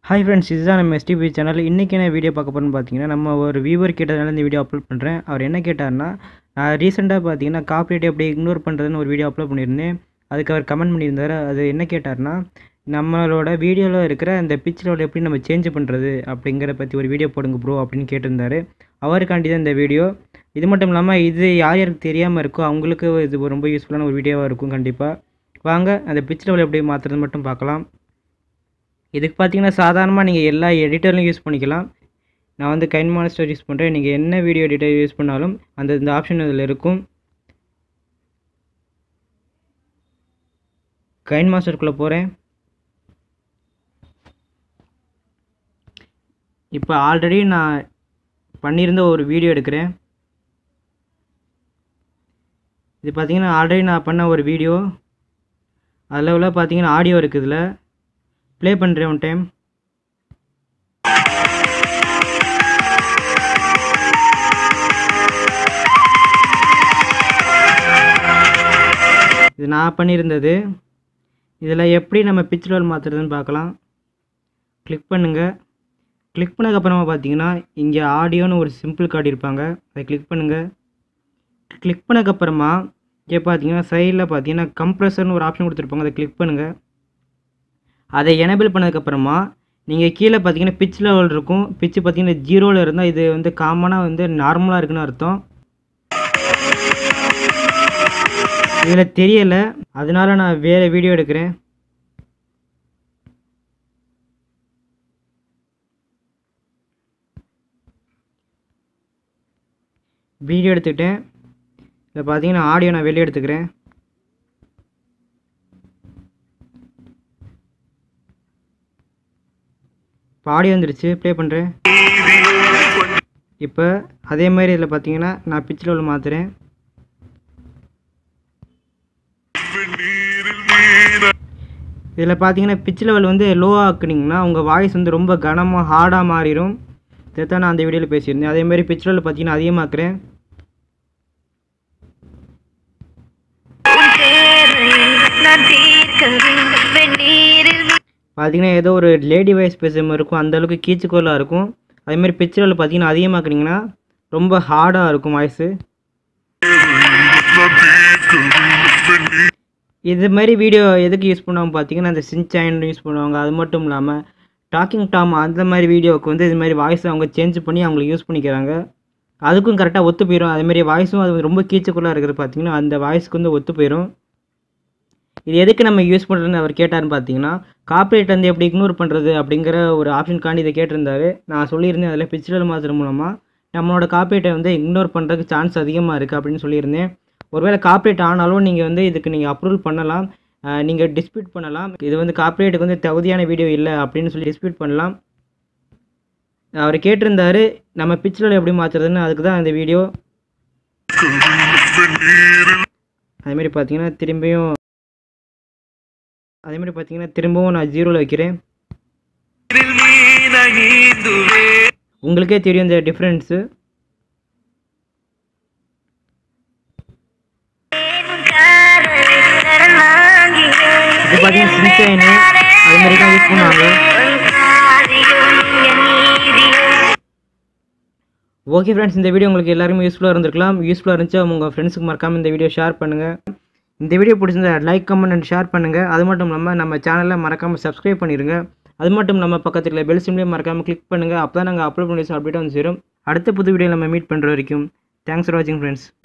hi friends இதுதான் நம்ம SDP channel இன்றைக்கி என்ன வீடியோ பார்க்க போகிறோம்னு பார்த்தீங்கன்னா நம்ம ஒரு வியூவர் கேட்டதுனால இந்த வீடியோ அப்லோட் பண்ணுறேன் அவர் என்ன கேட்டார்னா நான் ரீசெண்டாக பார்த்தீங்கன்னா காப்பிரைட் எப்படி இக்னோர் பண்ணுறதுன்னு ஒரு வீடியோ அப்லோட் பண்ணியிருந்தேன் அதுக்கு அவர் கமெண்ட் பண்ணியிருந்தார் அது என்ன கேட்டார்னா நம்மளோட வீடியோவில் இருக்கிற அந்த பிக்சரோட எப்படி நம்ம சேஞ்ச் பண்ணுறது அப்படிங்கிற பற்றி ஒரு வீடியோ போடுங்க ப்ரோ அப்படின்னு கேட்டிருந்தாரு அவருக்காண்டி தான் இந்த வீடியோ இது மட்டும் இல்லாமல் இது யார் யாருக்கு தெரியாமல் இருக்கோ அவங்களுக்கு இது ரொம்ப யூஸ்ஃபுல்லான ஒரு வீடியோவாக இருக்கும் கண்டிப்பாக வாங்க அந்த பிக்சர் லெவல் எப்படி மாற்றுறது மட்டும் பார்க்கலாம் இதுக்கு பார்த்தீங்கன்னா சாதாரணமாக நீங்கள் எல்லா எடிட்டர்லையும் யூஸ் பண்ணிக்கலாம் நான் வந்து கைன் மாஸ்டர் யூஸ் பண்ணுறேன் நீங்கள் என்ன வீடியோ எடிட்டர் யூஸ் பண்ணாலும் அந்த இந்த ஆப்ஷன் இதில் இருக்கும் கைன் மாஸ்டருக்குள்ளே போகிறேன் இப்போ ஆல்ரெடி நான் பண்ணியிருந்த ஒரு வீடியோ எடுக்கிறேன் இது பார்த்தீங்கன்னா ஆல்ரெடி நான் பண்ண ஒரு வீடியோ அதில் உள்ள பார்த்தீங்கன்னா ஆடியோ இருக்குது இதில் ப்ளே பண்ணுறேன் ஒன் டைம் இது நான் பண்ணியிருந்தது இதில் எப்படி நம்ம பிச் ரோல் மாற்றுறதுன்னு பார்க்கலாம் கிளிக் பண்ணுங்கள் கிளிக் பண்ணதுக்கப்புறமா பார்த்தீங்கன்னா இங்கே ஆடியோன்னு ஒரு சிம்பிள் காட்டியிருப்பாங்க அதை கிளிக் பண்ணுங்கள் கிளிக் பண்ணதுக்கப்புறமா இங்கே பார்த்தீங்கன்னா சைடில் பார்த்தீங்கன்னா கம்ப்ரெஷர்னு ஒரு ஆப்ஷன் கொடுத்துருப்பாங்க அதை கிளிக் பண்ணுங்கள் அதை எனேபிள் பண்ணதுக்கப்புறமா நீங்கள் கீழே பார்த்தீங்கன்னா பிச் லெவல் இருக்கும் பிச்சு பார்த்தீங்கன்னா ஜீரோவில் இருந்தால் இது வந்து காமனாக வந்து நார்மலாக இருக்குன்னு அர்த்தம் இதில் தெரியலை அதனால நான் வேறு வீடியோ எடுக்கிறேன் வீடியோ எடுத்துக்கிட்டேன் இதில் பார்த்தீங்கன்னா ஆடியோ நான் வெளியே எடுத்துக்கிறேன் இப்போ ஆடியோ வந்துருச்சு ப்ளே பண்ணுறேன் இப்போ அதே மாதிரி இதில் பார்த்தீங்கன்னா நான் பிச் லெவல் மாற்றுறேன் இதில் பார்த்தீங்கன்னா பிச் லெவல் வந்து லோ ஆக்குனீங்கன்னா உங்கள் வாய்ஸ் வந்து ரொம்ப கனமாக ஹார்டாக மாறிடும் இதை தான் நான் அந்த வீடியோவில் பேசியிருந்தேன் அதே மாதிரி பிச் லெவல் பார்த்தீங்கன்னா அதிகமாக்குறேன் பார்த்தீங்கன்னா ஏதோ ஒரு லேடி வாய்ஸ் பேசுகிற மாதிரி இருக்கும் அந்தளவுக்கு கீச்சுக்கோலாக இருக்கும் அதேமாதிரி பிக்சரில் பார்த்தீங்கன்னா அதிகமாக்குனீங்கன்னா ரொம்ப ஹார்டாக இருக்கும் வாய்ஸு இது மாதிரி வீடியோ எதுக்கு யூஸ் பண்ணுவாங்க பார்த்தீங்கன்னா அந்த சின்சாயின் யூஸ் பண்ணுவாங்க அது மட்டும் இல்லாமல் டாக்கிங் டாம் அந்த மாதிரி வீடியோவுக்கு வந்து இது மாதிரி வாய்ஸை அவங்க சேஞ்ச் பண்ணி அவங்களுக்கு யூஸ் பண்ணிக்கிறாங்க அதுக்கும் கரெக்டாக ஒத்து போயிடும் அதேமாதிரி வாய்ஸும் அது ரொம்ப கீச்சுக்குள்ளாக இருக்கிறது பார்த்தீங்கன்னா அந்த வாய்ஸ்க்கு வந்து ஒத்து போயிடும் இது எதுக்கு நம்ம யூஸ் பண்ணுறதுன்னு அவர் கேட்டார்னு பார்த்தீங்கன்னா காப்பிரைட் வந்து எப்படி இக்னோர் பண்ணுறது அப்படிங்கிற ஒரு ஆப்ஷனுக்காண்டி இதை கேட்டிருந்தாரு நான் சொல்லியிருந்தேன் அதில் பிக்சரல் மாற்றுறது மூலமாக நம்மளோட காப்பிரைட்டை வந்து இக்னோர் பண்ணுறதுக்கு சான்ஸ் அதிகமாக இருக்குது அப்படின்னு சொல்லியிருந்தேன் ஒருவேளை காப்பிரைட் ஆனாலும் நீங்கள் வந்து இதுக்கு நீங்கள் அப்ரூவல் பண்ணலாம் நீங்கள் டிஸ்பியூட் பண்ணலாம் இது வந்து காப்பிரைட்டுக்கு வந்து தகுதியான வீடியோ இல்லை அப்படின்னு சொல்லி டிஸ்பியூட் பண்ணலாம் அவர் கேட்டிருந்தாரு நம்ம பிக்சரில் எப்படி மாற்றுறதுன்னு அதுக்கு தான் இந்த வீடியோ அதேமாரி பார்த்தீங்கன்னா திரும்பியும் அதே மாதிரி பார்த்தீங்கன்னா திரும்பவும் நான் ஜீரோவில் வைக்கிறேன் உங்களுக்கே தெரியும் இந்த டிஃப்ரென்ஸு இது பார்த்தீங்கன்னா சின்சைனு அது மாதிரி தான் யூஸ் பண்ணுவாங்க ஓகே ஃப்ரெண்ட்ஸ் இந்த வீடியோ உங்களுக்கு எல்லாருமே யூஸ்ஃபுல்லாக இருந்திருக்கலாம் யூஸ்ஃபுல்லாக இருந்துச்சு உங்கள் ஃப்ரெண்ட்ஸுக்கு மறக்காமல் இந்த வீடியோ ஷேர் பண்ணுங்கள் இந்த வீடியோ பிடிச்சிருந்தா லைக் கமெண்ட் அண்ட் ஷேர் பண்ணுங்கள் அது மட்டும் இல்லாமல் நம்ம சேனலில் மறக்காமல் சப்ஸ்கிரைப் பண்ணிடுங்க அது மட்டும் இல்லாமல் பக்கத்தில் பெல் சிம்லேயும் மறக்காமல் கிளிக் பண்ணுங்கள் அப்போ தான் நாங்கள் அப்லோட் பண்ணி அப்டேட் வந்து சேரும் அடுத்த புது வீடியோ நம்ம மீட் பண்ணுற வரைக்கும் தேங்க்ஸ் ஃபார் வாட்சிங் ஃப்ரெண்ட்ஸ்